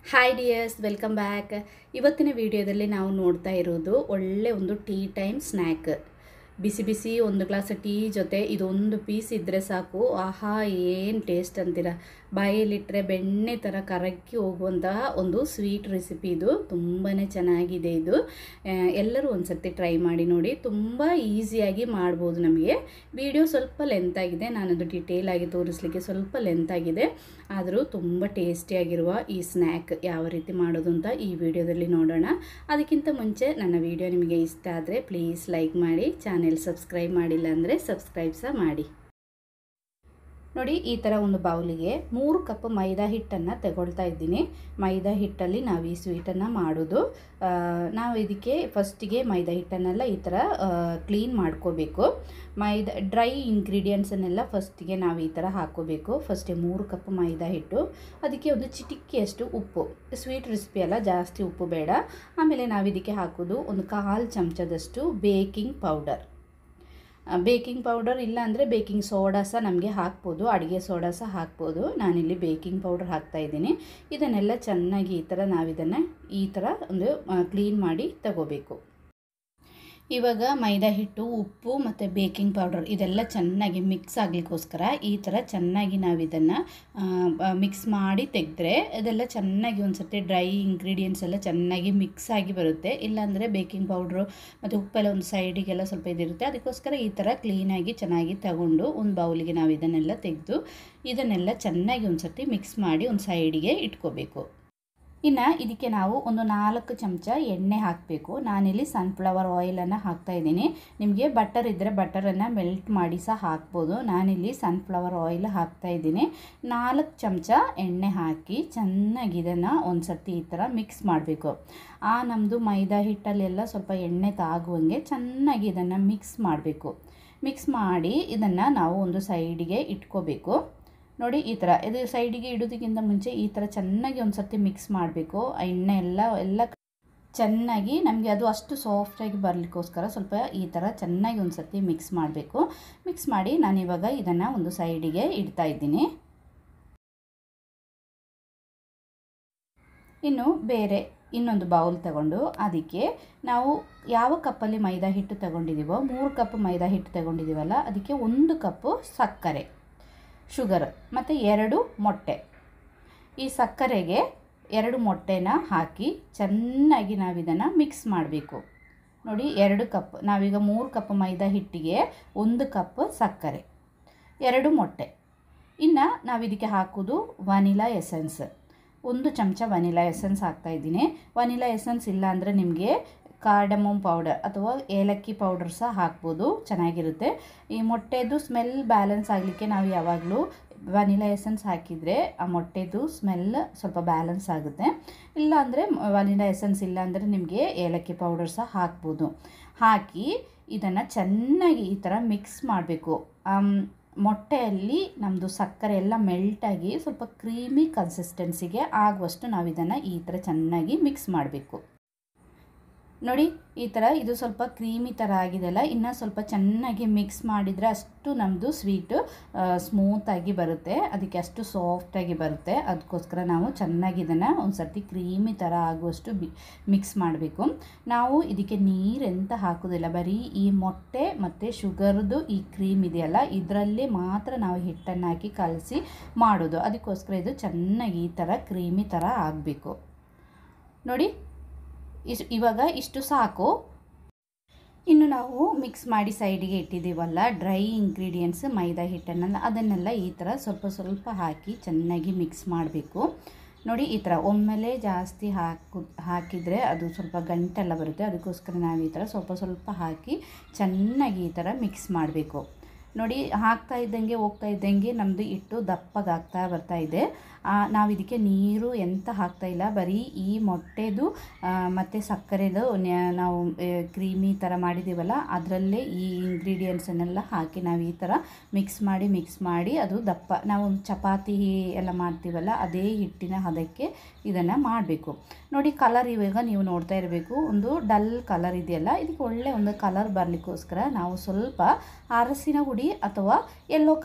hi dears welcome back ಇವತ್ತಿನ ವಿಡಿಯೋದಲ್ಲಿ ನಾವು ನೋಡ್ತಾ ಇರೋದು ಒಳ್ಳೆ ಒಂದು ಟೀ ಟೈಮ್ ಸ್ನ್ಯಾಕ್ ಬಿಸಿ ಬಿಸಿ ಒಂದು ಗ್ಲಾಸ್ ಟೀ ಜೊತೆ ಇದೊಂದು ಪೀಸ್ ಇದ್ದರೆ ಸಾಕು ಆಹಾ ಏನು ಟೇಸ್ಟ್ ಅಂತೀರ ಬಾಯಲ್ಲಿಟ್ಟರೆ ಬೆಣ್ಣೆ ಥರ ಕರಗಿ ಹೋಗುವಂತಹ ಒಂದು ಸ್ವೀಟ್ ರೆಸಿಪಿ ಇದು ತುಂಬಾ ಚೆನ್ನಾಗಿದೆ ಇದು ಆ, ಎಲ್ಲರೂ ಒಂದು ಸರ್ತಿ ಟ್ರೈ ಮಾಡಿ ನೋಡಿ ತುಂಬ ಈಸಿಯಾಗಿ ಮಾಡ್ಬೋದು ನಮಗೆ ವಿಡಿಯೋ ಸ್ವಲ್ಪ ಲೆಂತ್ ಆಗಿದೆ ನಾನದು ಡಿಟೇಲ್ ಆಗಿ ತೋರಿಸ್ಲಿಕ್ಕೆ ಸ್ವಲ್ಪ ಲೆಂತ್ ಆಗಿದೆ ಆದರೂ ತುಂಬ ಟೇಸ್ಟಿಯಾಗಿರುವ ಈ ಸ್ನ್ಯಾಕ್ ಯಾವ ರೀತಿ ಮಾಡೋದು ಅಂತ ಈ ವಿಡಿಯೋದಲ್ಲಿ ನೋಡೋಣ ಅದಕ್ಕಿಂತ ಮುಂಚೆ ನನ್ನ ವಿಡಿಯೋ ನಿಮಗೆ ಇಷ್ಟ ಆದರೆ ಪ್ಲೀಸ್ ಲೈಕ್ ಮಾಡಿ ಚಾನೆಲ್ ಸಬ್ಸ್ಕ್ರೈಬ್ ಮಾಡಿಲ್ಲ ಅಂದರೆ ಸಬ್ಸ್ಕ್ರೈಬ್ ಸಹ ಮಾಡಿ ನೋಡಿ ಈ ಥರ ಒಂದು ಬೌಲಿಗೆ ಮೂರು ಕಪ್ ಮೈದಾ ಹಿಟ್ಟನ್ನು ತಗೊಳ್ತಾ ಇದ್ದೀನಿ ಮೈದಾ ಹಿಟ್ಟಲ್ಲಿ ನಾವು ಈ ಸ್ವೀಟನ್ನು ಮಾಡೋದು ಆ, ನಾವು ಇದಕ್ಕೆ ಫಸ್ಟಿಗೆ ಮೈದಾ ಹಿಟ್ಟನ್ನೆಲ್ಲ ಈ ಥರ ಕ್ಲೀನ್ ಮಾಡ್ಕೋಬೇಕು ಮೈದಾ ಡ್ರೈ ಇಂಗ್ರೀಡಿಯೆಂಟ್ಸನ್ನೆಲ್ಲ ಫಸ್ಟಿಗೆ ನಾವು ಈ ಥರ ಹಾಕ್ಕೋಬೇಕು ಫಸ್ಟಿಗೆ ಮೂರು ಕಪ್ ಮೈದಾ ಹಿಟ್ಟು ಅದಕ್ಕೆ ಒಂದು ಚಿಟಿಕೆಯಷ್ಟು ಉಪ್ಪು ಸ್ವೀಟ್ ರೆಸಿಪಿ ಅಲ್ಲ ಜಾಸ್ತಿ ಉಪ್ಪು ಬೇಡ ಆಮೇಲೆ ನಾವು ಇದಕ್ಕೆ ಹಾಕೋದು ಒಂದು ಕಾಲು ಚಮಚದಷ್ಟು ಬೇಕಿಂಗ್ ಪೌಡರ್ ಬೇಕಿಂಗ್ ಪೌಡರ್ ಇಲ್ಲ ಅಂದರೆ ಬೇಕಿಂಗ್ ಸೋಡಾ ಸಹ ನಮಗೆ ಹಾಕ್ಬೋದು ಅಡುಗೆ ಸೋಡಾ ಸಹ ಹಾಕ್ಬೋದು ನಾನಿಲ್ಲಿ ಬೇಕಿಂಗ್ ಪೌಡರ್ ಹಾಕ್ತಾ ಇದ್ದೀನಿ ಇದನ್ನೆಲ್ಲ ಚೆನ್ನಾಗಿ ಈ ಥರ ನಾವಿದನ್ನು ಈ ಥರ ಒಂದು ಕ್ಲೀನ್ ಮಾಡಿ ತಗೋಬೇಕು ಇವಾಗ ಮೈದಾ ಹಿಟ್ಟು ಉಪ್ಪು ಮತ್ತು ಬೇಕಿಂಗ್ ಪೌಡರ್ ಇದೆಲ್ಲ ಚೆನ್ನಾಗಿ ಮಿಕ್ಸ್ ಆಗಲಿಕ್ಕೋಸ್ಕರ ಈ ಥರ ಚೆನ್ನಾಗಿ ನಾವು ಇದನ್ನು ಮಿಕ್ಸ್ ಮಾಡಿ ತೆಗೆದ್ರೆ ಇದೆಲ್ಲ ಚೆನ್ನಾಗಿ ಒಂದು ಸರ್ತಿ ಡ್ರೈ ಇಂಗ್ರೀಡಿಯೆಂಟ್ಸ್ ಎಲ್ಲ ಚೆನ್ನಾಗಿ ಮಿಕ್ಸ್ ಆಗಿ ಬರುತ್ತೆ ಇಲ್ಲಾಂದರೆ ಬೇಕಿಂಗ್ ಪೌಡ್ರು ಮತ್ತು ಉಪ್ಪೆಲ್ಲ ಒಂದು ಸೈಡಿಗೆಲ್ಲ ಸ್ವಲ್ಪ ಇದಿರುತ್ತೆ ಅದಕ್ಕೋಸ್ಕರ ಈ ಥರ ಕ್ಲೀನಾಗಿ ಚೆನ್ನಾಗಿ ತಗೊಂಡು ಒಂದು ಬೌಲಿಗೆ ನಾವು ಇದನ್ನೆಲ್ಲ ತೆಗೆದು ಇದನ್ನೆಲ್ಲ ಚೆನ್ನಾಗಿ ಒಂದು ಸರ್ತಿ ಮಿಕ್ಸ್ ಮಾಡಿ ಒಂದು ಸೈಡಿಗೆ ಇಟ್ಕೋಬೇಕು ಇನ್ನು ಇದಕ್ಕೆ ನಾವು ಒಂದು ನಾಲ್ಕು ಚಮಚ ಎಣ್ಣೆ ಹಾಕಬೇಕು ನಾನಿಲ್ಲಿ ಸನ್ಫ್ಲವರ್ ಆಯಿಲನ್ನು ಹಾಕ್ತಾ ಇದ್ದೀನಿ ನಿಮಗೆ ಬಟರ್ ಇದ್ದರೆ ಬಟರನ್ನು ಮೆಲ್ಟ್ ಮಾಡಿ ಸಹ ಹಾಕ್ಬೋದು ನಾನಿಲ್ಲಿ ಸನ್ಫ್ಲವರ್ ಆಯಿಲ್ ಹಾಕ್ತಾ ಇದ್ದೀನಿ ನಾಲ್ಕು ಚಮಚ ಎಣ್ಣೆ ಹಾಕಿ ಚೆನ್ನಾಗಿ ಇದನ್ನು ಒಂದು ಸರ್ತಿ ಈ ಥರ ಮಿಕ್ಸ್ ಮಾಡಬೇಕು ಆ ನಮ್ಮದು ಮೈದಾ ಹಿಟ್ಟಲ್ಲೆಲ್ಲ ಸ್ವಲ್ಪ ಎಣ್ಣೆ ತಾಗುವಂಗೆ ಚೆನ್ನಾಗಿ ಇದನ್ನು ಮಿಕ್ಸ್ ಮಾಡಬೇಕು ಮಿಕ್ಸ್ ಮಾಡಿ ಇದನ್ನು ನಾವು ಒಂದು ಸೈಡಿಗೆ ಇಟ್ಕೋಬೇಕು ನೋಡಿ ಈ ಥರ ಇದು ಸೈಡಿಗೆ ಇಡೋದಕ್ಕಿಂತ ಮುಂಚೆ ಈ ಥರ ಚೆನ್ನಾಗಿ ಒಂದು ಸರ್ತಿ ಮಿಕ್ಸ್ ಮಾಡಬೇಕು ಎಣ್ಣೆ ಎಲ್ಲ ಎಲ್ಲ ಚೆನ್ನಾಗಿ ನಮಗೆ ಅದು ಅಷ್ಟು ಸಾಫ್ಟಾಗಿ ಬರಲಿಕ್ಕೋಸ್ಕರ ಸ್ವಲ್ಪ ಈ ಥರ ಚೆನ್ನಾಗಿ ಒಂದು ಸರ್ತಿ ಮಿಕ್ಸ್ ಮಾಡಬೇಕು ಮಿಕ್ಸ್ ಮಾಡಿ ನಾನಿವಾಗ ಇದನ್ನು ಒಂದು ಸೈಡಿಗೆ ಇಡ್ತಾ ಇದ್ದೀನಿ ಇನ್ನು ಬೇರೆ ಇನ್ನೊಂದು ಬೌಲ್ ತಗೊಂಡು ಅದಕ್ಕೆ ನಾವು ಯಾವ ಕಪ್ಪಲ್ಲಿ ಮೈದಾ ಹಿಟ್ಟು ತಗೊಂಡಿದ್ದೀವೋ ಮೂರು ಕಪ್ ಮೈದಾ ಹಿಟ್ಟು ತಗೊಂಡಿದ್ದೀವಲ್ಲ ಅದಕ್ಕೆ ಒಂದು ಕಪ್ಪು ಸಕ್ಕರೆ ಶುಗರ್ ಮತ್ತು ಎರಡು ಮೊಟ್ಟೆ ಈ ಸಕ್ಕರೆಗೆ ಎರಡು ಮೊಟ್ಟೆನ ಹಾಕಿ ಚೆನ್ನಾಗಿ ನಾವಿದನ್ನು ಮಿಕ್ಸ್ ಮಾಡಬೇಕು ನೋಡಿ ಎರಡು ಕಪ್ ನಾವೀಗ ಮೂರು ಕಪ್ ಮೈದಾ ಹಿಟ್ಟಿಗೆ ಒಂದು ಕಪ್ ಸಕ್ಕರೆ ಎರಡು ಮೊಟ್ಟೆ ಇನ್ನು ನಾವಿದಕ್ಕೆ ಹಾಕೋದು ವನಿಲಾ ಎಸೆನ್ಸ್ ಒಂದು ಚಮಚ ವನಿಲಾ ಎಸೆನ್ಸ್ ಹಾಕ್ತಾ ಇದ್ದೀನಿ ವನಿಲಾ ಎಸೆನ್ಸ್ ಇಲ್ಲ ಅಂದರೆ ನಿಮಗೆ ಕಾರ್ಡಮಮ್ ಪೌಡರ್ ಅಥವಾ ಏಲಕ್ಕಿ ಪೌಡರ್ ಸಹ ಹಾಕ್ಬೋದು ಚೆನ್ನಾಗಿರುತ್ತೆ ಈ ಮೊಟ್ಟೆದು ಸ್ಮೆಲ್ ಬ್ಯಾಲೆನ್ಸ್ ಆಗಲಿಕ್ಕೆ ನಾವು ಯಾವಾಗಲೂ ವನಿಲಾ ಎಸೆನ್ಸ್ ಹಾಕಿದರೆ ಆ ಮೊಟ್ಟೆದು ಸ್ಮೆಲ್ ಸ್ವಲ್ಪ ಬ್ಯಾಲೆನ್ಸ್ ಆಗುತ್ತೆ ಇಲ್ಲ ಅಂದರೆ ವನಿಲಾ ಎಸೆನ್ಸ್ ಇಲ್ಲ ಅಂದರೆ ನಿಮಗೆ ಏಲಕ್ಕಿ ಪೌಡರ್ ಸಹ ಹಾಕ್ಬೋದು ಹಾಕಿ ಇದನ್ನು ಚೆನ್ನಾಗಿ ಈ ಥರ ಮಿಕ್ಸ್ ಮಾಡಬೇಕು ಮೊಟ್ಟೆಯಲ್ಲಿ ನಮ್ಮದು ಸಕ್ಕರೆ ಎಲ್ಲ ಮೆಲ್ಟಾಗಿ ಸ್ವಲ್ಪ ಕ್ರೀಮಿ ಕನ್ಸಿಸ್ಟೆನ್ಸಿಗೆ ಆಗುವಷ್ಟು ನಾವು ಇದನ್ನು ಈ ಥರ ಚೆನ್ನಾಗಿ ಮಿಕ್ಸ್ ಮಾಡಬೇಕು ನೋಡಿ ಈ ಥರ ಇದು ಸ್ವಲ್ಪ ಕ್ರೀಮಿ ಥರ ಆಗಿದೆಲ್ಲ ಇನ್ನು ಸ್ವಲ್ಪ ಚೆನ್ನಾಗಿ ಮಿಕ್ಸ್ ಮಾಡಿದರೆ ಅಷ್ಟು ನಮ್ಮದು ಸ್ವೀಟು ಸ್ಮೂತಾಗಿ ಬರುತ್ತೆ ಅದಕ್ಕೆ ಅಷ್ಟು ಸಾಫ್ಟಾಗಿ ಬರುತ್ತೆ ಅದಕ್ಕೋಸ್ಕರ ನಾವು ಚೆನ್ನಾಗಿ ಇದನ್ನು ಒಂದು ಸರ್ತಿ ಕ್ರೀಮಿ ಥರ ಆಗುವಷ್ಟು ಬಿ ಮಿಕ್ಸ್ ಮಾಡಬೇಕು ನಾವು ಇದಕ್ಕೆ ನೀರು ಎಂತ ಹಾಕೋದಿಲ್ಲ ಬರೀ ಈ ಮೊಟ್ಟೆ ಮತ್ತು ಶುಗರ್ದು ಈ ಕ್ರೀಮ್ ಇದೆಯಲ್ಲ ಇದರಲ್ಲೇ ಮಾತ್ರ ನಾವು ಹಿಟ್ಟನ್ನು ಹಾಕಿ ಕಲಸಿ ಮಾಡೋದು ಅದಕ್ಕೋಸ್ಕರ ಇದು ಚೆನ್ನಾಗಿ ಈ ಥರ ಕ್ರೀಮಿ ಥರ ಆಗಬೇಕು ನೋಡಿ ಇಸ್ ಇವಾಗ ಇಷ್ಟು ಸಾಕು ಇನ್ನು ನಾವು ಮಿಕ್ಸ್ ಮಾಡಿ ಸೈಡಿಗೆ ಇಟ್ಟಿದ್ದೀವಲ್ಲ ಡ್ರೈ ಇಂಗ್ರೀಡಿಯೆಂಟ್ಸ್ ಮೈದಾ ಹಿಟ್ಟನ್ನೆಲ್ಲ ಅದನ್ನೆಲ್ಲ ಈ ಥರ ಸ್ವಲ್ಪ ಸ್ವಲ್ಪ ಹಾಕಿ ಚೆನ್ನಾಗಿ ಮಿಕ್ಸ್ ಮಾಡಬೇಕು ನೋಡಿ ಈ ಥರ ಒಮ್ಮೆಲೆ ಜಾಸ್ತಿ ಹಾಕು ಹಾಕಿದರೆ ಅದು ಸ್ವಲ್ಪ ಗಂಟೆಲ್ಲ ಬರುತ್ತೆ ಅದಕ್ಕೋಸ್ಕರ ನಾವು ಈ ಥರ ಸ್ವಲ್ಪ ಸ್ವಲ್ಪ ಹಾಕಿ ಚೆನ್ನಾಗಿ ಈ ಥರ ಮಿಕ್ಸ್ ಮಾಡಬೇಕು ನೋಡಿ ಹಾಕ್ತಾ ಇದ್ದಂಗೆ ಹೋಗ್ತಾ ಇದ್ದಂಗೆ ನಮ್ಮದು ಹಿಟ್ಟು ದಪ್ಪಗಾಗ್ತಾ ಬರ್ತಾ ಇದೆ ನಾವು ಇದಕ್ಕೆ ನೀರು ಎಂತ ಹಾಕ್ತಾ ಇಲ್ಲ ಬರೀ ಈ ಮೊಟ್ಟೆದು ಮತ್ತು ಸಕ್ಕರೆದು ನ್ಯಾ- ನಾವು ಕ್ರೀಮಿ ಥರ ಮಾಡಿದ್ದೀವಲ್ಲ ಅದರಲ್ಲೇ ಈ ಇಂಗ್ರೀಡಿಯೆಂಟ್ಸನ್ನೆಲ್ಲ ಹಾಕಿ ನಾವು ಈ ಥರ ಮಿಕ್ಸ್ ಮಾಡಿ ಮಿಕ್ಸ್ ಮಾಡಿ ಅದು ದಪ್ಪ ನಾವು ಚಪಾತಿ ಎಲ್ಲ ಮಾಡ್ತೀವಲ್ಲ ಅದೇ ಹಿಟ್ಟಿನ ಹದಕ್ಕೆ ಇದನ್ನು ಮಾಡಬೇಕು ನೋಡಿ ಕಲರ್ ಇವಾಗ ನೀವು ನೋಡ್ತಾ ಇರಬೇಕು ಒಂದು ಡಲ್ ಕಲರ್ ಇದೆಯಲ್ಲ ಇದಕ್ಕೆ ಒಳ್ಳೆ ಒಂದು ಕಲರ್ ಬರಲಿಕ್ಕೋಸ್ಕರ ನಾವು ಸ್ವಲ್ಪ ಅರಸಿನ ಹುಡಿ ಅಥವಾ ಯೆಲ್ಲೋ ಕಲರ್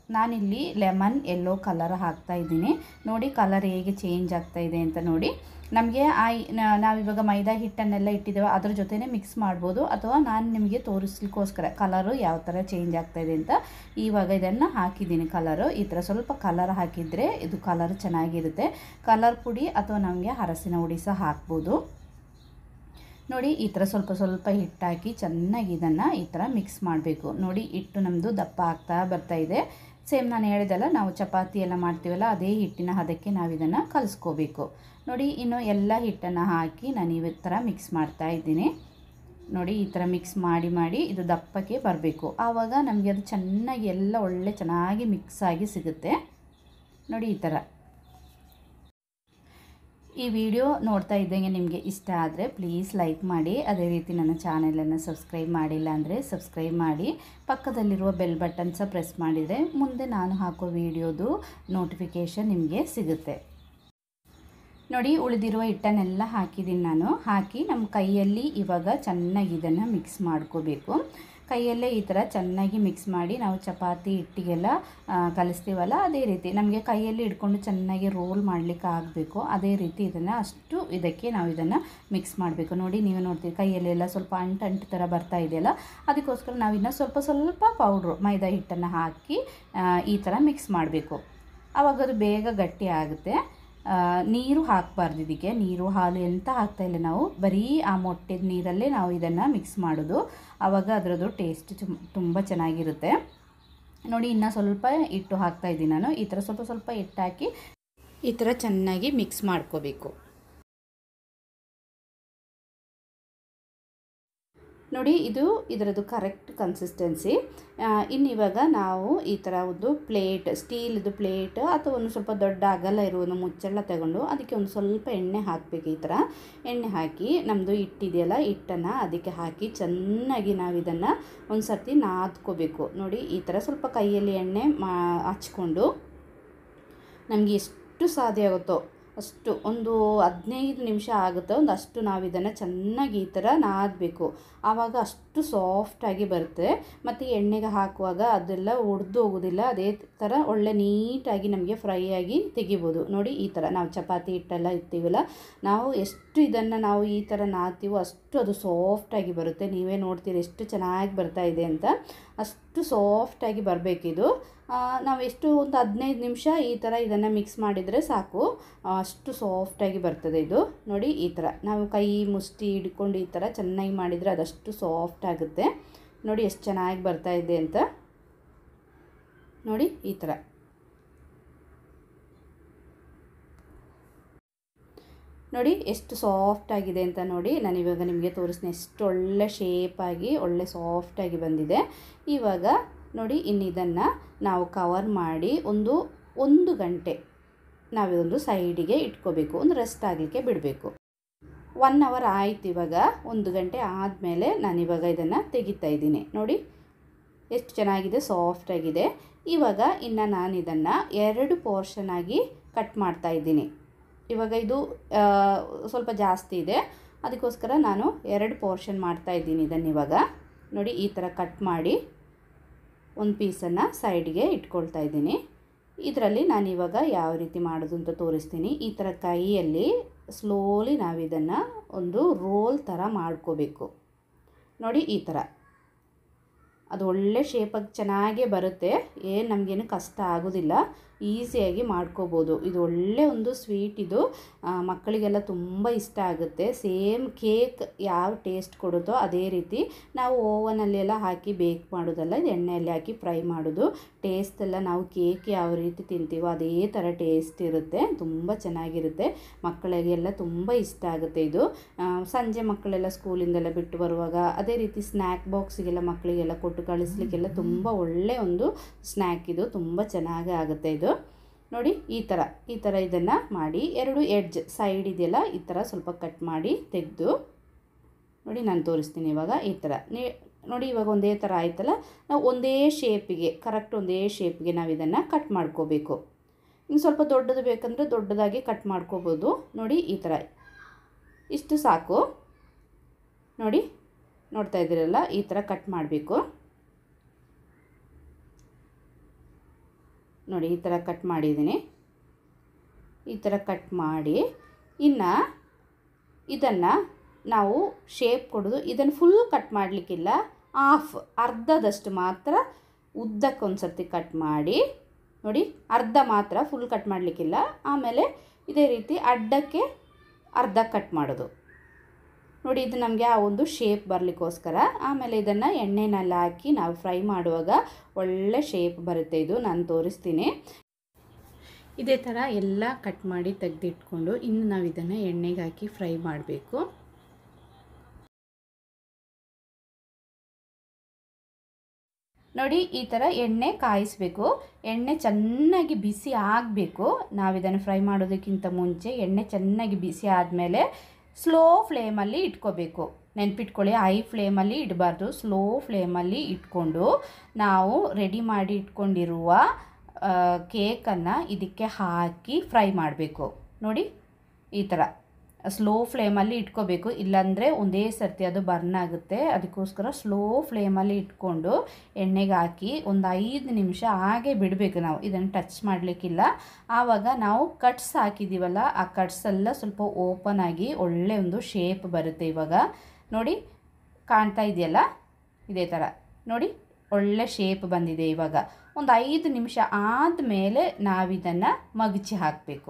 ನಾನಿಲ್ಲಿ ಲೆಮನ್ ಎಲ್ಲೋ ಕಲರ್ ಹಾಕ್ತಾ ಇದ್ದೀನಿ ನೋಡಿ ಕಲರ್ ಹೇಗೆ ಚೇಂಜ್ ಆಗ್ತಾ ಇದೆ ಅಂತ ನೋಡಿ ನಮಗೆ ಆ ನ- ನಾವಿವಾಗ ಮೈದಾ ಹಿಟ್ಟನ್ನೆಲ್ಲ ಇಟ್ಟಿದ್ದೇವೆ ಅದ್ರ ಜೊತೆನೇ ಮಿಕ್ಸ್ ಮಾಡ್ಬೋದು ಅಥವಾ ನಾನು ನಿಮಗೆ ತೋರಿಸ್ಲಿಕ್ಕೋಸ್ಕರ ಕಲರು ಯಾವ ಥರ ಚೇಂಜ್ ಆಗ್ತಾ ಇದೆ ಅಂತ ಇವಾಗ ಇದನ್ನು ಹಾಕಿದ್ದೀನಿ ಕಲರು ಈ ಥರ ಸ್ವಲ್ಪ ಕಲರ್ ಹಾಕಿದರೆ ಇದು ಕಲರ್ ಚೆನ್ನಾಗಿರುತ್ತೆ ಕಲರ್ ಪುಡಿ ಅಥವಾ ನಮಗೆ ಹರಸಿನ ಹುಡಿ ಸಹ ಹಾಕ್ಬೋದು ನೋಡಿ ಈ ಥರ ಸ್ವಲ್ಪ ಸ್ವಲ್ಪ ಹಿಟ್ಟಾಕಿ ಚೆನ್ನಾಗಿ ಇದನ್ನು ಈ ಥರ ಮಿಕ್ಸ್ ಮಾಡಬೇಕು ನೋಡಿ ಹಿಟ್ಟು ನಮ್ಮದು ದಪ್ಪ ಆಗ್ತಾ ಬರ್ತಾ ಇದೆ ಸೇಮ್ ನಾನು ಹೇಳಿದೆಲ್ಲ ನಾವು ಚಪಾತಿ ಎಲ್ಲ ಮಾಡ್ತೀವಲ್ಲ ಅದೇ ಹಿಟ್ಟಿನ ಹದಕ್ಕೆ ನಾವು ಇದನ್ನು ಕಲಿಸ್ಕೋಬೇಕು ನೋಡಿ ಇನ್ನು ಎಲ್ಲ ಹಿಟ್ಟನ್ನು ಹಾಕಿ ನಾನು ಈ ಥರ ಮಿಕ್ಸ್ ಮಾಡ್ತಾ ಇದ್ದೀನಿ ನೋಡಿ ಈ ಥರ ಮಿಕ್ಸ್ ಮಾಡಿ ಮಾಡಿ ಇದು ದಪ್ಪಕ್ಕೆ ಬರಬೇಕು ಆವಾಗ ನಮಗೆ ಅದು ಚೆನ್ನಾಗಿ ಎಲ್ಲ ಒಳ್ಳೆ ಚೆನ್ನಾಗಿ ಮಿಕ್ಸ್ ಆಗಿ ಸಿಗುತ್ತೆ ನೋಡಿ ಈ ಥರ ಈ ವಿಡಿಯೋ ನೋಡ್ತಾ ಇದ್ದಂಗೆ ನಿಮಗೆ ಇಷ್ಟ ಆದರೆ ಪ್ಲೀಸ್ ಲೈಕ್ ಮಾಡಿ ಅದೇ ರೀತಿ ನನ್ನ ಚಾನೆಲನ್ನು ಸಬ್ಸ್ಕ್ರೈಬ್ ಮಾಡಿಲ್ಲ ಅಂದರೆ ಸಬ್ಸ್ಕ್ರೈಬ್ ಮಾಡಿ ಪಕ್ಕದಲ್ಲಿರುವ ಬೆಲ್ ಬಟನ್ ಸಹ ಪ್ರೆಸ್ ಮಾಡಿದರೆ ಮುಂದೆ ನಾನು ಹಾಕೋ ವಿಡಿಯೋದು ನೋಟಿಫಿಕೇಷನ್ ನಿಮಗೆ ಸಿಗುತ್ತೆ ನೋಡಿ ಉಳಿದಿರುವ ಹಿಟ್ಟನ್ನೆಲ್ಲ ಹಾಕಿದ್ದೀನಿ ನಾನು ಹಾಕಿ ನಮ್ಮ ಕೈಯಲ್ಲಿ ಇವಾಗ ಚೆನ್ನಾಗಿ ಇದನ್ನು ಮಿಕ್ಸ್ ಮಾಡ್ಕೋಬೇಕು ಕೈಯಲ್ಲೇ ಈ ಥರ ಚೆನ್ನಾಗಿ ಮಿಕ್ಸ್ ಮಾಡಿ ನಾವು ಚಪಾತಿ ಹಿಟ್ಟಿಗೆಲ್ಲ ಆ, ಕಲಿಸ್ತೀವಲ್ಲ ಅದೇ ರೀತಿ ನಮಗೆ ಕೈಯಲ್ಲಿ ಹಿಡ್ಕೊಂಡು ಚೆನ್ನಾಗಿ ರೋಲ್ ಮಾಡಲಿಕ್ಕೆ ಆಗಬೇಕು ಅದೇ ರೀತಿ ಇದನ್ನು ಅಷ್ಟು ಇದಕ್ಕೆ ನಾವು ಇದನ್ನು ಮಿಕ್ಸ್ ಮಾಡಬೇಕು ನೋಡಿ ನೀವು ನೋಡ್ತೀವಿ ಕೈಯಲ್ಲೆಲ್ಲ ಸ್ವಲ್ಪ ಅಂಟು ಅಂಟು ಥರ ಬರ್ತಾ ಇದೆಯಲ್ಲ ಅದಕ್ಕೋಸ್ಕರ ನಾವು ಇನ್ನು ಸ್ವಲ್ಪ ಸ್ವಲ್ಪ ಪೌಡ್ರು ಮೈದಾ ಹಿಟ್ಟನ್ನು ಹಾಕಿ ಆ, ಈ ಥರ ಮಿಕ್ಸ್ ಮಾಡಬೇಕು ಆವಾಗ ಅದು ಬೇಗ ಗಟ್ಟಿ ಆಗುತ್ತೆ ಆ, ನೀರು ಹಾಕಬಾರ್ದು ಇದಕ್ಕೆ ನೀರು ಹಾಲು ಎಂತ ಹಾಕ್ತಾ ಇಲ್ಲ ನಾವು ಬರೀ ಆ ಮೊಟ್ಟೆದ ನೀರಲ್ಲೇ ನಾವು ಇದನ್ನು ಮಿಕ್ಸ್ ಮಾಡೋದು ಆವಾಗ ಅದರದ್ದು ಟೇಸ್ಟ್ ತುಂಬ ಚೆನ್ನಾಗಿರುತ್ತೆ ನೋಡಿ ಇನ್ನು ಸ್ವಲ್ಪ ಹಿಟ್ಟು ಹಾಕ್ತಾ ಇದ್ದೀನಿ ನಾನು ಈ ಥರ ಸ್ವಲ್ಪ ಸ್ವಲ್ಪ ಹಿಟ್ಟು ಹಾಕಿ ಈ ಥರ ಚೆನ್ನಾಗಿ ಮಿಕ್ಸ್ ಮಾಡ್ಕೋಬೇಕು ನೋಡಿ ಇದು ಇದರದ್ದು ಕರೆಕ್ಟ್ ಕನ್ಸಿಸ್ಟೆನ್ಸಿ ಇನ್ನು ಇವಾಗ ನಾವು ಈ ಥರ ಒಂದು ಪ್ಲೇಟ್ ಸ್ಟೀಲ್ದು ಪ್ಲೇಟ್ ಅಥವಾ ಒಂದು ಸ್ವಲ್ಪ ದೊಡ್ಡ ಅಗಲ ಇರುವ ಒಂದು ಮುಚ್ಚಳ ತಗೊಂಡು ಅದಕ್ಕೆ ಒಂದು ಸ್ವಲ್ಪ ಎಣ್ಣೆ ಹಾಕಬೇಕು ಈ ಥರ ಎಣ್ಣೆ ಹಾಕಿ ನಮ್ಮದು ಹಿಟ್ಟಿದೆಯಲ್ಲ ಹಿಟ್ಟನ್ನು ಅದಕ್ಕೆ ಹಾಕಿ ಚೆನ್ನಾಗಿ ನಾವು ಇದನ್ನು ಒಂದು ಸರ್ತಿ ನಾದ್ಕೋಬೇಕು ನೋಡಿ ಈ ಥರ ಸ್ವಲ್ಪ ಕೈಯಲ್ಲಿ ಎಣ್ಣೆ ಮಾ ಹಚ್ಕೊಂಡು ನಮಗೆ ಎಷ್ಟು ಸಾಧ್ಯ ಆಗುತ್ತೋ ಅಷ್ಟು ಒಂದು ಹದಿನೈದು ನಿಮಿಷ ಆಗುತ್ತೆ ಒಂದು ಅಷ್ಟು ನಾವು ಇದನ್ನು ಚೆನ್ನಾಗಿ ಈ ಥರ ನಾದಬೇಕು ಆವಾಗ ಅಷ್ಟು ಸಾಫ್ಟಾಗಿ ಬರುತ್ತೆ ಮತ್ತು ಎಣ್ಣೆಗೆ ಹಾಕುವಾಗ ಅದೆಲ್ಲ ಒಡೆದು ಹೋಗೋದಿಲ್ಲ ಅದೇ ಥರ ಒಳ್ಳೆ ನೀಟಾಗಿ ನಮಗೆ ಫ್ರೈ ಆಗಿ ತೆಗಿಬೋದು ನೋಡಿ ಈ ಥರ ನಾವು ಚಪಾತಿ ಹಿಟ್ಟೆಲ್ಲ ಇರ್ತೀವಲ್ಲ ನಾವು ಎಷ್ಟು ಇದನ್ನು ನಾವು ಈ ಥರ ನಾದ್ತೀವೋ ಅಷ್ಟು ಅದು ಸಾಫ್ಟಾಗಿ ಬರುತ್ತೆ ನೀವೇ ನೋಡ್ತೀರಿ ಎಷ್ಟು ಚೆನ್ನಾಗಿ ಬರ್ತಾ ಇದೆ ಅಂತ ಅಷ್ಟು ಸಾಫ್ಟಾಗಿ ಬರಬೇಕಿದು ನಾವು ಎಷ್ಟು ಒಂದು ಹದಿನೈದು ನಿಮಿಷ ಈ ಥರ ಇದನ್ನು ಮಿಕ್ಸ್ ಮಾಡಿದರೆ ಸಾಕು ಆ, ಅಷ್ಟು ಸಾಫ್ಟಾಗಿ ಬರ್ತದೆ ಇದು ನೋಡಿ ಈ ಥರ ನಾವು ಕೈ ಮುಷ್ಟಿ ಹಿಡ್ಕೊಂಡು ಈ ಥರ ಚೆನ್ನಾಗಿ ಮಾಡಿದರೆ ಅದಷ್ಟು ಸಾಫ್ಟ್ ಆಗುತ್ತೆ ನೋಡಿ ಎಷ್ಟು ಚೆನ್ನಾಗಿ ಬರ್ತಾ ಇದೆ ಅಂತ ನೋಡಿ ಈ ಥರ ನೋಡಿ ಎಷ್ಟು ಸಾಫ್ಟ್ ಆಗಿದೆ ಅಂತ ನೋಡಿ ನಾನು ಇವಾಗ ನಿಮಗೆ ತೋರಿಸ್ತೀನಿ ಎಷ್ಟು ಒಳ್ಳೆ ಶೇಪಾಗಿ ಒಳ್ಳೆ ಸಾಫ್ಟಾಗಿ ಬಂದಿದೆ ಇವಾಗ ನೋಡಿ ಇನ್ನು ಇದನ್ನು ನಾವು ಕವರ್ ಮಾಡಿ ಒಂದು ಒಂದು ಗಂಟೆ ನಾವಿದೊಂದು ಸೈಡಿಗೆ ಇಟ್ಕೋಬೇಕು ಒಂದು ರೆಸ್ಟ್ ಆಗಲಿಕ್ಕೆ ಬಿಡಬೇಕು ಒನ್ ಅವರ್ ಆಯ್ತು ಇವಾಗ ಒಂದು ಗಂಟೆ ಆದಮೇಲೆ ನಾನಿವಾಗ ಇದನ್ನು ತೆಗಿತಾ ಇದ್ದೀನಿ ನೋಡಿ ಎಷ್ಟು ಚೆನ್ನಾಗಿದೆ ಸಾಫ್ಟಾಗಿದೆ ಇವಾಗ ಇನ್ನು ನಾನು ಇದನ್ನು ಎರಡು ಪೋರ್ಷನ್ ಆಗಿ ಕಟ್ ಮಾಡ್ತಾ ಇದ್ದೀನಿ ಇವಾಗ ಇದು ಆ, ಸ್ವಲ್ಪ ಜಾಸ್ತಿ ಇದೆ ಅದಕ್ಕೋಸ್ಕರ ನಾನು ಎರಡು ಪೋರ್ಷನ್ ಮಾಡ್ತಾ ಇದ್ದೀನಿ ಇದನ್ನು ಇವಾಗ ನೋಡಿ ಈ ಥರ ಕಟ್ ಮಾಡಿ ಒಂದು ಪೀಸನ್ನು ಸೈಡ್ಗೆ ಇಟ್ಕೊಳ್ತಾ ಇದ್ದೀನಿ ಇದರಲ್ಲಿ ನಾನು ಇವಾಗ ಯಾವ ರೀತಿ ಮಾಡೋದು ಅಂತ ತೋರಿಸ್ತೀನಿ ಈ ಥರ ಕೈಯಲ್ಲಿ ಸ್ಲೋಲಿ ನಾವು ಇದನ್ನು ಒಂದು ರೋಲ್ ಥರ ಮಾಡ್ಕೋಬೇಕು ನೋಡಿ ಈ ಥರ ಅದು ಒಳ್ಳೆ ಶೇಪಾಗಿ ಚೆನ್ನಾಗೇ ಬರುತ್ತೆ ಏನು ನಮಗೇನು ಕಷ್ಟ ಆಗೋದಿಲ್ಲ ಈಸಿಯಾಗಿ ಮಾಡ್ಕೋಬೋದು ಇದು ಒಳ್ಳೆ ಒಂದು ಸ್ವೀಟ್ ಇದು ಆ, ಮಕ್ಕಳಿಗೆಲ್ಲ ತುಂಬ ಇಷ್ಟ ಆಗುತ್ತೆ ಸೇಮ್ ಕೇಕ್ ಯಾವ ಟೇಸ್ಟ್ ಕೊಡುತ್ತೋ ಅದೇ ರೀತಿ ನಾವು ಓವನಲ್ಲಿ ಎಲ್ಲ ಹಾಕಿ ಬೇಕ್ ಮಾಡೋದಲ್ಲ ಇದು ಎಣ್ಣೆಯಲ್ಲಿ ಹಾಕಿ ಫ್ರೈ ಮಾಡೋದು ಟೇಸ್ಟ್ ಎಲ್ಲ ನಾವು ಕೇಕ್ ಯಾವ ರೀತಿ ತಿಂತೀವೋ ಅದೇ ಥರ ಟೇಸ್ಟ್ ಇರುತ್ತೆ ತುಂಬ ಚೆನ್ನಾಗಿರುತ್ತೆ ಮಕ್ಕಳಿಗೆಲ್ಲ ತುಂಬ ಇಷ್ಟ ಆಗುತ್ತೆ ಇದು ಆ, ಸಂಜೆ ಮಕ್ಕಳೆಲ್ಲ ಸ್ಕೂಲಿಂದೆಲ್ಲ ಬಿಟ್ಟು ಬರುವಾಗ ಅದೇ ರೀತಿ ಸ್ನ್ಯಾಕ್ ಬಾಕ್ಸಿಗೆಲ್ಲ ಮಕ್ಕಳಿಗೆಲ್ಲ ಕೊಟ್ಟು ಕಳಿಸ್ಲಿಕ್ಕೆಲ್ಲ ತುಂಬ ಒಳ್ಳೆ ಒಂದು ಸ್ನ್ಯಾಕ್ ಇದು ತುಂಬ ಚೆನ್ನಾಗಿ ಆಗುತ್ತೆ ಇದು ನೋಡಿ ಈ ಥರ ಈ ಥರ ಇದನ್ನು ಮಾಡಿ ಎರಡು ಎಡ್ಜ್ ಸೈಡ್ ಇದೆಯಲ್ಲ ಈ ಥರ ಸ್ವಲ್ಪ ಕಟ್ ಮಾಡಿ ತೆಗೆದು ನೋಡಿ ನಾನು ತೋರಿಸ್ತೀನಿ ಇವಾಗ ಈ ಥರ ನೀ ನೋಡಿ ಇವಾಗ ಒಂದೇ ಥರ ಆಯ್ತಲ್ಲ ನಾವು ಒಂದೇ ಶೇಪಿಗೆ ಕರೆಕ್ಟ್ ಒಂದೇ ಶೇಪಿಗೆ ನಾವು ಇದನ್ನು ಕಟ್ ಮಾಡ್ಕೋಬೇಕು ಇನ್ನು ಸ್ವಲ್ಪ ದೊಡ್ಡದು ಬೇಕಂದರೆ ದೊಡ್ಡದಾಗಿ ಕಟ್ ಮಾಡ್ಕೋಬೋದು ನೋಡಿ ಈ ಥರ ಇಷ್ಟು ಸಾಕು ನೋಡಿ ನೋಡ್ತಾ ಇದ್ದೀರಲ್ಲ ಈ ಥರ ಕಟ್ ಮಾಡಬೇಕು ನೋಡಿ ಈ ಥರ ಕಟ್ ಮಾಡಿದ್ದೀನಿ ಈ ಥರ ಕಟ್ ಮಾಡಿ ಇನ್ನು ಇದನ್ನು ನಾವು ಶೇಪ್ ಕೊಡೋದು ಇದನ್ನು ಫುಲ್ ಕಟ್ ಮಾಡಲಿಕ್ಕಿಲ್ಲ ಆಫ್ ಅರ್ಧದಷ್ಟು ಮಾತ್ರ ಉದ್ದಕ್ಕೆ ಒಂದು ಸರ್ತಿ ಕಟ್ ಮಾಡಿ ನೋಡಿ ಅರ್ಧ ಮಾತ್ರ ಫುಲ್ ಕಟ್ ಮಾಡಲಿಕ್ಕಿಲ್ಲ ಆಮೇಲೆ ಇದೇ ರೀತಿ ಅಡ್ಡಕ್ಕೆ ಅರ್ಧ ಕಟ್ ಮಾಡೋದು ನೋಡಿ ಇದು ನಮಗೆ ಆ ಒಂದು ಶೇಪ್ ಬರಲಿಕ್ಕೋಸ್ಕರ ಆಮೇಲೆ ಇದನ್ನು ಎಣ್ಣೆನಲ್ಲಿ ಹಾಕಿ ನಾವು ಫ್ರೈ ಮಾಡುವಾಗ ಒಳ್ಳೆ ಶೇಪ್ ಬರುತ್ತೆ ಇದು ನಾನು ತೋರಿಸ್ತೀನಿ ಇದೇ ಥರ ಎಲ್ಲ ಕಟ್ ಮಾಡಿ ತೆಗೆದಿಟ್ಕೊಂಡು ಇನ್ನು ನಾವು ಇದನ್ನು ಎಣ್ಣೆಗೆ ಹಾಕಿ ಫ್ರೈ ಮಾಡಬೇಕು ನೋಡಿ ಈ ಥರ ಎಣ್ಣೆ ಕಾಯಿಸಬೇಕು ಎಣ್ಣೆ ಚೆನ್ನಾಗಿ ಬಿಸಿ ಆಗಬೇಕು ನಾವು ಇದನ್ನು ಫ್ರೈ ಮಾಡೋದಕ್ಕಿಂತ ಮುಂಚೆ ಎಣ್ಣೆ ಚೆನ್ನಾಗಿ ಬಿಸಿ ಆದಮೇಲೆ ಸ್ಲೋ ಫ್ಲೇಮಲ್ಲಿ ಇಟ್ಕೋಬೇಕು ನೆನ್ಪಿಟ್ಕೊಳ್ಳಿ ಹೈ ಫ್ಲೇಮಲ್ಲಿ ಇಡಬಾರ್ದು ಸ್ಲೋ ಫ್ಲೇಮಲ್ಲಿ ಇಟ್ಕೊಂಡು ನಾವು ರೆಡಿ ಮಾಡಿ ಇಟ್ಕೊಂಡಿರುವ ಕೇಕನ್ನು ಇದಕ್ಕೆ ಹಾಕಿ ಫ್ರೈ ಮಾಡಬೇಕು ನೋಡಿ ಈ ಥರ ಸ್ಲೋ ಫ್ಲೇಮಲ್ಲಿ ಇಟ್ಕೋಬೇಕು ಇಲ್ಲಾಂದರೆ ಒಂದೇ ಸರ್ತಿ ಅದು ಬರ್ನ್ ಆಗುತ್ತೆ ಅದಕ್ಕೋಸ್ಕರ ಸ್ಲೋ ಫ್ಲೇಮಲ್ಲಿ ಇಟ್ಕೊಂಡು ಎಣ್ಣೆಗೆ ಹಾಕಿ ಒಂದು ಐದು ನಿಮಿಷ ಹಾಗೆ ಬಿಡಬೇಕು ನಾವು ಇದನ್ನು ಟಚ್ ಮಾಡಲಿಕ್ಕಿಲ್ಲ ಆವಾಗ ನಾವು ಕಟ್ಸ್ ಹಾಕಿದ್ದೀವಲ್ಲ ಆ ಕಟ್ಸ್ ಎಲ್ಲ ಸ್ವಲ್ಪ ಓಪನ್ ಆಗಿ ಒಳ್ಳೆ ಒಂದು ಶೇಪ್ ಬರುತ್ತೆ ಇವಾಗ ನೋಡಿ ಕಾಣ್ತಾ ಇದೆಯಲ್ಲ ಇದೇ ಥರ ನೋಡಿ ಒಳ್ಳೆ ಶೇಪ್ ಬಂದಿದೆ ಇವಾಗ ಒಂದು ಐದು ನಿಮಿಷ ಆದಮೇಲೆ ನಾವಿದನ್ನು ಮಗಚಿ ಹಾಕಬೇಕು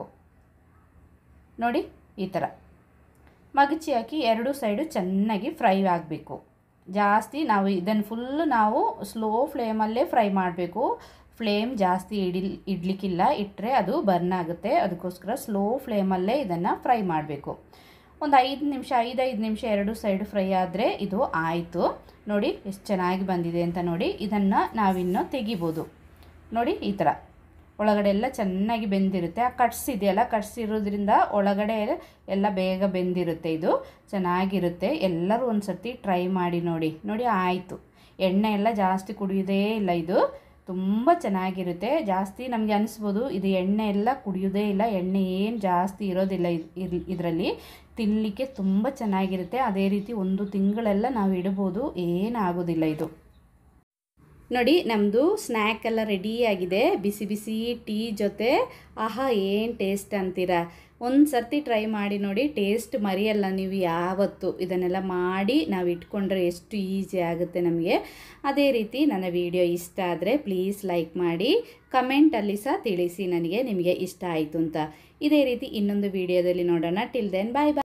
ನೋಡಿ ಈ ಥರ ಮಗಚಿ ಹಾಕಿ ಎರಡು ಸೈಡು ಚೆನ್ನಾಗಿ ಫ್ರೈ ಆಗಬೇಕು ಜಾಸ್ತಿ ನಾವು ಇದನ್ನು ಫುಲ್ ನಾವು ಸ್ಲೋ ಫ್ಲೇಮಲ್ಲೇ ಫ್ರೈ ಮಾಡಬೇಕು ಫ್ಲೇಮ್ ಜಾಸ್ತಿ ಇಡಿಲ್ ಇಡ್ಲಿಕ್ಕಿಲ್ಲ ಇಟ್ಟರೆ ಅದು ಬರ್ನ್ ಆಗುತ್ತೆ ಅದಕ್ಕೋಸ್ಕರ ಸ್ಲೋ ಫ್ಲೇಮಲ್ಲೇ ಇದನ್ನು ಫ್ರೈ ಮಾಡಬೇಕು ಒಂದು ಐದು ನಿಮಿಷ ಐದೈದು ನಿಮಿಷ ಎರಡು ಸೈಡ್ ಫ್ರೈ ಆದರೆ ಇದು ಆಯಿತು ನೋಡಿ ಎಷ್ಟು ಚೆನ್ನಾಗಿ ಬಂದಿದೆ ಅಂತ ನೋಡಿ ಇದನ್ನು ನಾವಿನ್ನು ತೆಗಿಬೋದು ನೋಡಿ ಈ ಥರ ಒಳಗಡೆ ಎಲ್ಲ ಚೆನ್ನಾಗಿ ಬೆಂದಿರುತ್ತೆ ಆ ಕಟ್ಸ್ ಇದೆಯಲ್ಲ ಕಟ್ಸ್ ಇರೋದ್ರಿಂದ ಒಳಗಡೆ ಎಲ್ಲ ಬೇಗ ಬೆಂದಿರುತ್ತೆ ಇದು ಚೆನ್ನಾಗಿರುತ್ತೆ ಎಲ್ಲರೂ ಒಂದು ಸರ್ತಿ ಟ್ರೈ ಮಾಡಿ ನೋಡಿ ನೋಡಿ ಆಯಿತು ಎಣ್ಣೆ ಎಲ್ಲ ಜಾಸ್ತಿ ಕುಡಿಯೋದೇ ಇಲ್ಲ ಇದು ತುಂಬ ಚೆನ್ನಾಗಿರುತ್ತೆ ಜಾಸ್ತಿ ನಮಗೆ ಅನಿಸ್ಬೋದು ಇದು ಎಣ್ಣೆ ಎಲ್ಲ ಕುಡಿಯೋದೇ ಇಲ್ಲ ಎಣ್ಣೆ ಏನು ಜಾಸ್ತಿ ಇರೋದಿಲ್ಲ ಇದರಲ್ಲಿ ತಿನ್ನಲಿಕ್ಕೆ ತುಂಬ ಚೆನ್ನಾಗಿರುತ್ತೆ ಅದೇ ರೀತಿ ಒಂದು ತಿಂಗಳೆಲ್ಲ ನಾವು ಇಡ್ಬೋದು ಏನಾಗೋದಿಲ್ಲ ಇದು ನೋಡಿ ನಮ್ಮದು ಸ್ನ್ಯಾಕ್ ಎಲ್ಲ ರೆಡಿಯಾಗಿದೆ ಬಿಸಿ ಬಿಸಿ ಟೀ ಜೊತೆ ಆಹಾ ಏನು ಟೇಸ್ಟ್ ಅಂತೀರಾ ಒಂದು ಸರ್ತಿ ಟ್ರೈ ಮಾಡಿ ನೋಡಿ ಟೇಸ್ಟ್ ಮರಿಯಲ್ಲ ನೀವು ಯಾವತ್ತು ಇದನ್ನೆಲ್ಲ ಮಾಡಿ ನಾವು ಇಟ್ಕೊಂಡ್ರೆ ಎಷ್ಟು ಈಸಿ ಆಗುತ್ತೆ ನಮಗೆ ಅದೇ ರೀತಿ ನನ್ನ ವಿಡಿಯೋ ಇಷ್ಟ ಆದರೆ ಪ್ಲೀಸ್ ಲೈಕ್ ಮಾಡಿ ಕಮೆಂಟಲ್ಲಿ ಸಹ ತಿಳಿಸಿ ನನಗೆ ನಿಮಗೆ ಇಷ್ಟ ಆಯಿತು ಅಂತ ಇದೇ ರೀತಿ ಇನ್ನೊಂದು ವಿಡಿಯೋದಲ್ಲಿ ನೋಡೋಣ ಟಿಲ್ ದೆನ್ ಬಾಯ್ ಬಾಯ್